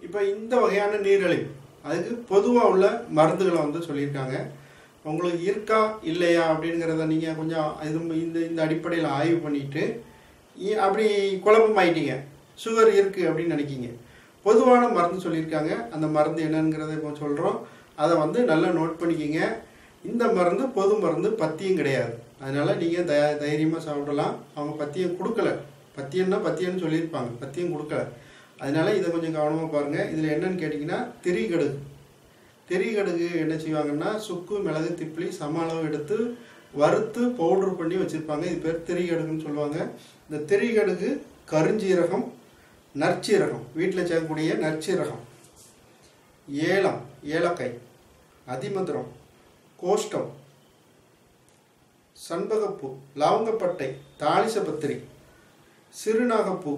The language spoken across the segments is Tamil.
இப்போ இந்த வகையான நீரிழிவு அதுக்கு பொதுவாக உள்ள மருந்துகளை வந்து சொல்லியிருக்காங்க உங்களுக்கு இருக்கா இல்லையா அப்படிங்கிறத நீங்கள் கொஞ்சம் இது இந்த இந்த அடிப்படையில் ஆய்வு பண்ணிட்டு இ- அப்படி குழப்பமாயிட்டீங்க சுகர் இருக்குது அப்படின்னு நினைக்கிங்க பொதுவான மருந்து சொல்லியிருக்காங்க அந்த மருந்து என்னங்கிறத இப்போ சொல்கிறோம் அதை வந்து நல்லா நோட் பண்ணிக்கிங்க இந்த மருந்து பொது மருந்து பத்தியம் கிடையாது அதனால் நீங்கள் த தைரியமாக சாப்பிடலாம் அவங்க பத்தியம் கொடுக்கல பத்தியம்னா பத்தியம்னு சொல்லியிருப்பாங்க பத்தியம் கொடுக்கல அதனால இதை கொஞ்சம் கவனமாக பாருங்கள் இதில் என்னன்னு கேட்டிங்கன்னா திரிகடுகு திரிகடுகு என்ன செய்வாங்கன்னா சுக்கு மிளகு திப்பிலி சம அளவு எடுத்து வறுத்து பவுடர் பண்ணி வச்சுருப்பாங்க இது பேர் திரிகடுகுன்னு சொல்லுவாங்க இந்த திரிகடுகு கருஞ்சீரகம் நற்சீரகம் வீட்டில் செய்யக்கூடிய நற்சீரகம் ஏலம் ஏலக்காய் அதிமதுரம் கோஷ்டம் சண்பகப்பூ லவங்கப்பட்டை தாளிசபத்திரி சிறுநாகப்பூ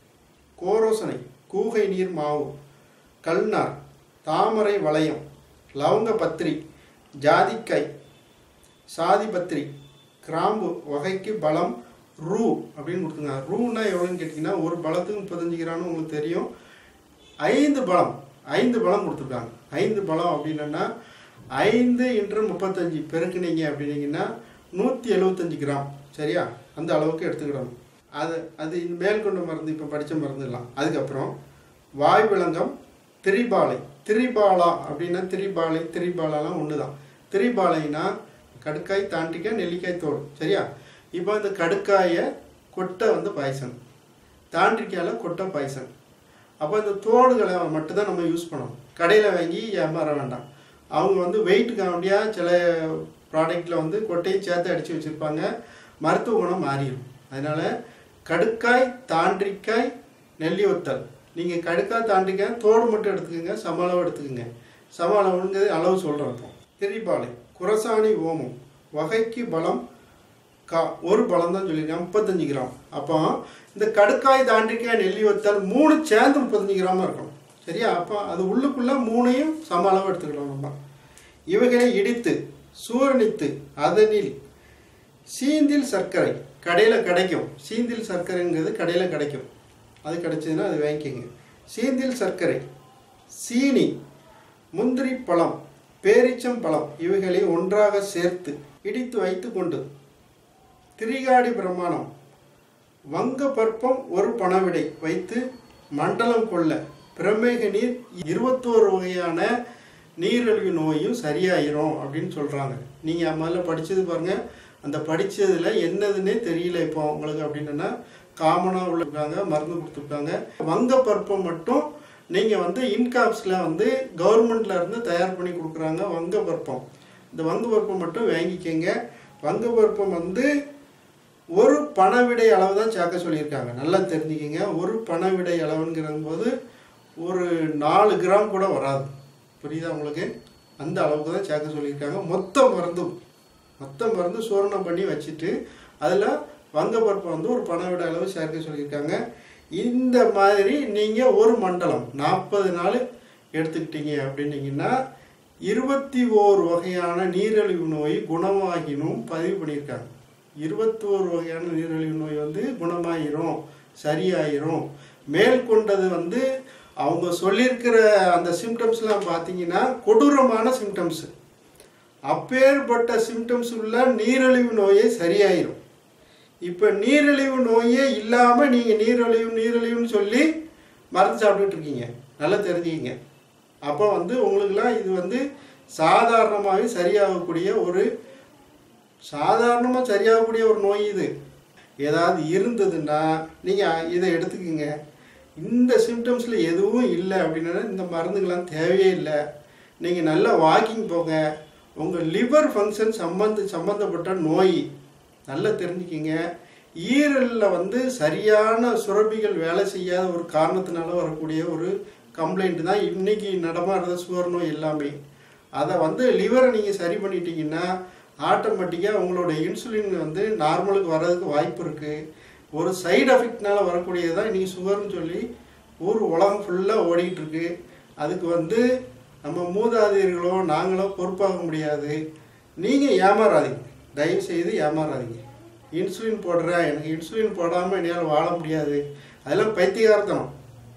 கோரோசனை கூகை நீர் மாவு கல்நார் தாமரை வளையம் லவங்க பத்திரி ஜாதிக்காய் சாதிபத்திரி கிராம்பு வகைக்கு பலம் ரூ அப்படின்னு கொடுத்துங்க ரூன்னா எவ்வளோன்னு கேட்டிங்கன்னா ஒரு பழத்துக்கு முப்பத்தஞ்சு கிராம்னு உங்களுக்கு தெரியும் ஐந்து பழம் ஐந்து பழம் கொடுத்துருக்காங்க ஐந்து பழம் அப்படின்னா ஐந்து இன்று முப்பத்தஞ்சு பெருக்குனீங்க அப்படின்னீங்கன்னா நூற்றி எழுபத்தஞ்சு கிராம் சரியா அந்த அளவுக்கு எடுத்துக்கிடணும் அது அது இந்த மேற்கொண்ட மருந்து இப்போ படித்த மருந்துலாம் அதுக்கப்புறம் வாய் விளங்கம் திரிபாலை திரிபாலா அப்படின்னா திரிபாலை திரிபாலாலாம் ஒன்று தான் திரிபாலைனா கடுக்காய் தாண்டிக்காய் நெல்லிக்காய் தோல் சரியா இப்போ இந்த கடுக்காயை கொட்டை வந்து பாய்சன் தாண்டிக்காயில் கொட்டை பாய்சன் அப்போ இந்த தோடுகளை மட்டும்தான் நம்ம யூஸ் பண்ணணும் கடையில் வாங்கி ஏமாற வேண்டாம் அவங்க வந்து வெயிட்டுக்கு வேண்டியாக சில ப்ராடக்ட்டில் வந்து கொட்டையும் சேர்த்து அடித்து வச்சுருப்பாங்க மருத்துவ குணம் மாறிடும் அதனால் கடுக்காய் தாண்டிக்காய் நெல்லி ஒத்தல் நீங்கள் கடுக்காய் தாண்டிக்காய் தோடு மட்டும் எடுத்துக்கோங்க சம அளவு எடுத்துக்கோங்க சம அளவுங்கிறது அளவு சொல்கிறோம் இப்போ திரிபாலை குரசாணி ஓமம் வகைக்கு பலம் கா ஒரு பழம் தான் சொல்லியிருக்காங்க முப்பத்தஞ்சு கிராம் அப்போ இந்த கடுக்காய் தாண்டிக்காய் நெல்லி வத்தல் மூணு சேர்ந்து முப்பத்தஞ்சு கிராமாக இருக்கணும் சரியா அப்போ அது உள்ளுக்குள்ளே மூணையும் சம அளவு எடுத்துக்கலாம் நம்ம இவைகளை இடித்து சூரணித்து அதனில் சீந்தில் சர்க்கரை கடையில் கிடைக்கும் சீந்தில் சர்க்கரைங்கிறது கடையில் கிடைக்கும் அது கிடைச்சதுன்னா அது வாங்கிக்கோங்க சீந்தில் சர்க்கரை சீனி முந்திரி பழம் பேரிச்சம் பழம் இவைகளை ஒன்றாக சேர்த்து இடித்து வைத்துக்கொண்டு திரிகாடி பிரமாணம் வங்க பற்பம் ஒரு பணவிடை வைத்து மண்டலம் கொள்ள பிரமேக நீர் இருபத்தோரு வகையான நீரிழிவு நோயும் சரியாயிரும் அப்படின்னு சொல்கிறாங்க நீங்கள் முதல்ல படித்தது பாருங்கள் அந்த படித்ததில் என்னதுன்னே தெரியல இப்போ உங்களுக்கு அப்படின்னா காமனாக உள்ளிருக்காங்க மருந்து கொடுத்துருக்காங்க வங்க பருப்பம் மட்டும் நீங்கள் வந்து இன்காப்ஸில் வந்து கவர்மெண்ட்ல இருந்து தயார் பண்ணி கொடுக்குறாங்க வங்க பருப்பம் இந்த வங்க பருப்பம் மட்டும் வாங்கிக்கோங்க வங்க பருப்பம் வந்து ஒரு பணவிடை அளவு தான் சேர்க்க சொல்லியிருக்காங்க நல்லா தெரிஞ்சுக்கிங்க ஒரு பணவிடை அளவுங்கிற போது ஒரு நாலு கிராம் கூட வராது புரியுதா உங்களுக்கு அந்த அளவுக்கு தான் சேர்க்க சொல்லியிருக்காங்க மொத்த மருந்தும் மொத்த மருந்து சூரணம் பண்ணி வச்சுட்டு அதில் வங்கப்பருப்பை வந்து ஒரு பணவிடை அளவு சேர்க்க சொல்லியிருக்காங்க இந்த மாதிரி நீங்கள் ஒரு மண்டலம் நாற்பது நாள் எடுத்துக்கிட்டீங்க அப்படின்னீங்கன்னா இருபத்தி ஓரு வகையான நீரிழிவு நோய் குணமாகினும் பதிவு பண்ணியிருக்காங்க இருபத்தோரு வகையான நீரிழிவு நோய் வந்து குணமாயிரும் சரியாயிரும் மேற்கொண்டது வந்து அவங்க சொல்லியிருக்கிற அந்த சிம்டம்ஸ்லாம் பார்த்தீங்கன்னா கொடூரமான சிம்டம்ஸு அப்பேற்பட்ட சிம்டம்ஸ் உள்ள நீரிழிவு நோயே சரியாயிரும் இப்போ நீரிழிவு நோயே இல்லாமல் நீங்கள் நீரிழிவு நீரிழிவுன்னு சொல்லி மருந்து சாப்பிட்டுட்டு இருக்கீங்க நல்லா தெரிஞ்சுக்கிங்க அப்போ வந்து உங்களுக்குலாம் இது வந்து சாதாரணமாகவே சரியாகக்கூடிய ஒரு சாதாரணமாக சரியாகக்கூடிய ஒரு நோய் இது ஏதாவது இருந்ததுன்னா நீங்கள் இதை எடுத்துக்கோங்க இந்த சிம்டம்ஸில் எதுவும் இல்லை அப்படின்னா இந்த மருந்துகள்லாம் தேவையே இல்லை நீங்கள் நல்லா வாக்கிங் போங்க உங்கள் லிவர் ஃபங்க்ஷன் சம்பந்த சம்மந்தப்பட்ட நோய் நல்லா தெரிஞ்சுக்கிங்க ஈரலில் வந்து சரியான சுரப்பிகள் வேலை செய்யாத ஒரு காரணத்தினால வரக்கூடிய ஒரு கம்ப்ளைண்ட் தான் இன்னைக்கு நடமாடுற சுகர் நோய் எல்லாமே அதை வந்து லிவரை நீங்கள் சரி பண்ணிட்டீங்கன்னா ஆட்டோமேட்டிக்காக உங்களோட இன்சுலின் வந்து நார்மலுக்கு வர்றதுக்கு வாய்ப்பு இருக்குது ஒரு சைடு எஃபெக்ட்னால வரக்கூடியது தான் இன்றைக்கி சுகர்னு சொல்லி ஊர் உலகம் ஃபுல்லாக ஓடிக்கிட்டு இருக்கு அதுக்கு வந்து நம்ம மூதாதையர்களோ நாங்களோ பொறுப்பாக முடியாது நீங்கள் ஏமாறாதீங்க தயவு செய்து ஏமாறாதீங்க இன்சுலின் போடுறேன் எனக்கு இன்சுலின் போடாமல் என்னால் வாழ முடியாது அதெல்லாம் பைத்தியகாரத்தனம்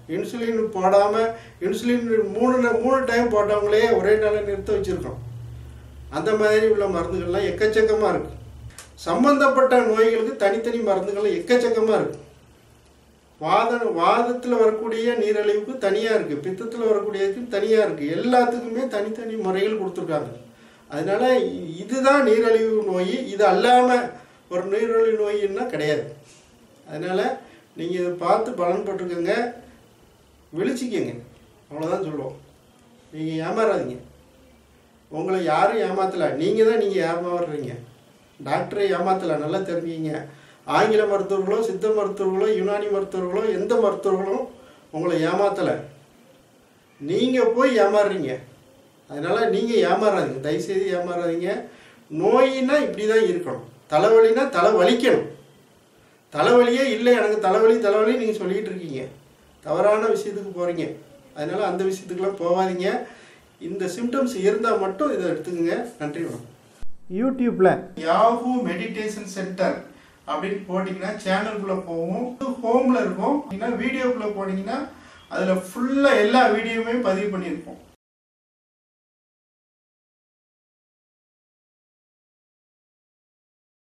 இன்சுலின் போடாமல் இன்சுலின் மூணு ந- மூணு டைம் போட்டவங்களே ஒரே நாளில் நிறுத்த வச்சுருக்கோம் அந்த மாதிரி உள்ள மருந்துகள்லாம் எக்கச்சக்கமாக இருக்குது சம்பந்தப்பட்ட நோய்களுக்கு தனித்தனி மருந்துகள் எக்கச்சக்கமாக இருக்குது வாத வாதத்தில் வரக்கூடிய நீரழிவுக்கு தனியாக இருக்குது பித்தத்தில் வரக்கூடியதுக்கு தனியாக இருக்குது எல்லாத்துக்குமே தனித்தனி முறைகள் கொடுத்துருக்காங்க அதனால இ- இதுதான் நீரழிவு நோய் இது அல்லாமல் ஒரு நீரிழிவு நோயின்னா கிடையாது அதனால் நீங்கள் இதை பார்த்து பலன்பட்டுக்கோங்க விழிச்சிக்கங்க அவ்வளோதான் சொல்லுவோம் நீங்கள் ஏமாறாதீங்க உங்களை யாரும் ஏமாத்தலை நீங்கள் தான் நீங்கள் ஏமாறுறீங்க டாக்டரை ஏமாத்தலை நல்லா தெரிஞ்சுக்கிங்க ஆங்கில மருத்துவர்களோ சித்த மருத்துவர்களோ யுனானி மருத்துவர்களோ எந்த மருத்துவர்களும் உங்களை ஏமாத்தலை நீங்கள் போய் ஏமாறுறீங்க அதனால் நீங்கள் ஏமாறாதீங்க தயவுசெய்து ஏமாறாதீங்க நோயினா இப்படி தான் இருக்கணும் தலைவலினா தலை வலிக்கணும் தலைவலியே இல்லை எனக்கு தலைவலி தலைவலி நீங்கள் சொல்லிக்கிட்டு இருக்கீங்க தவறான விஷயத்துக்கு போகிறீங்க அதனால் அந்த விஷயத்துக்குலாம் போகாதீங்க இந்த சிம்டம்ஸ் இருந்தால் மட்டும் இதை எடுத்துக்கங்க நன்றி வணக்கம் யூடியூப்பில் யாஹூ மெடிடேஷன் சென்டர் அப்படின்னு போட்டிங்கன்னா சேனலுக்குள்ளே போகும் ஹோமில் இருக்கும் வீடியோக்குள்ளே போனீங்கன்னா அதில் ஃபுல்லாக எல்லா வீடியோவுமே பதிவு பண்ணியிருப்போம்